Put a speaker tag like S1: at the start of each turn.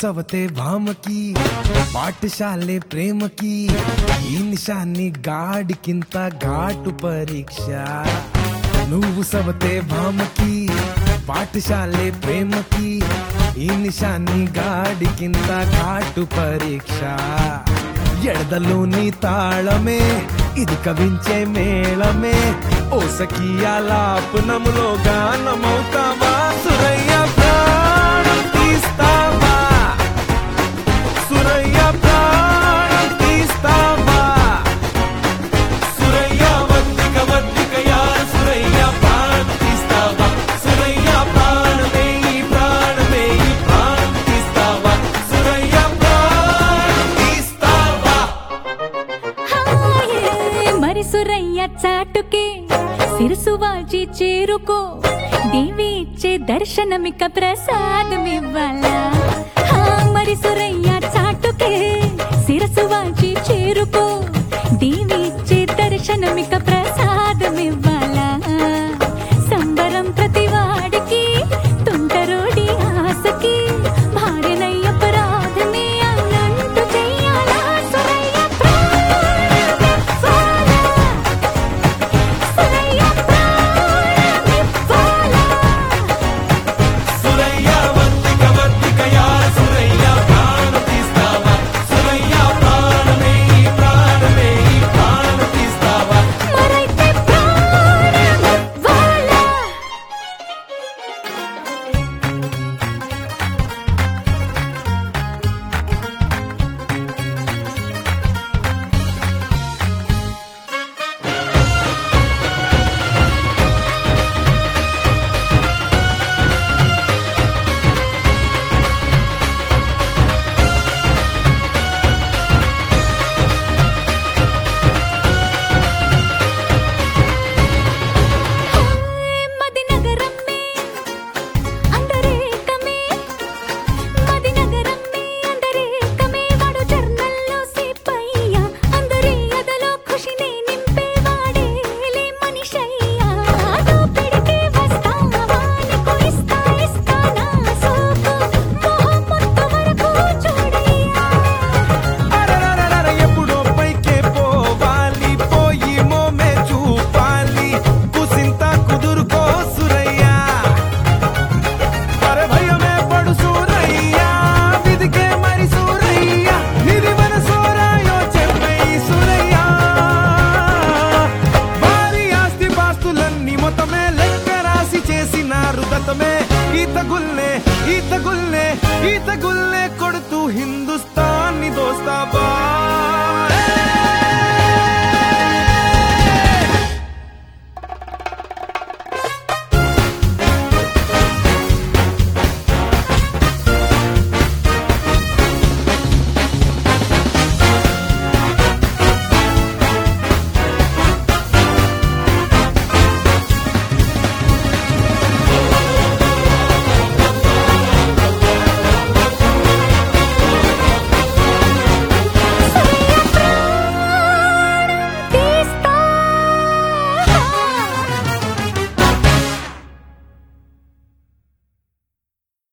S1: సవతే భామకి పాఠశాలే ప్రేమకి ఈ నిశాన్ని గాడికింత ఘాటు పరీక్ష నువ్వు సవతే భామకి పాఠశాలే ప్రేమకి ఈ నిశాన్ని గాడికింత ఘాటు పరీక్ష ఎడదలోని తాళమే ఇది కవించే మేళమే ఓ సఖియా లాపనములో గానమవుతావా సురయ్య ప్రాణం తీస్తావా సురయ్య ప్రాణం తీస్తావా సురయ్య వద్దిక వద్దికయా సురయ్య ప్రాణం తీస్తావా సురయ్య ప్రాణమేయి ప్రాణమేయి ప్రాణం తీస్తావా సురయ్య ప్రాణం తీస్తావా
S2: హాయే మరి సురయ్య చాటుకే సిరుసు వాచి చేరుకో దేవి ఇచ్చే దర్శనమిక ప్రసాదమివ్వాలా హా, మరి సురయ్య చాటుకే శిరసు వాచి చేరుకో దేవి ఇచ్చే దర్శనమిక ప్రసాదమివ్వాలా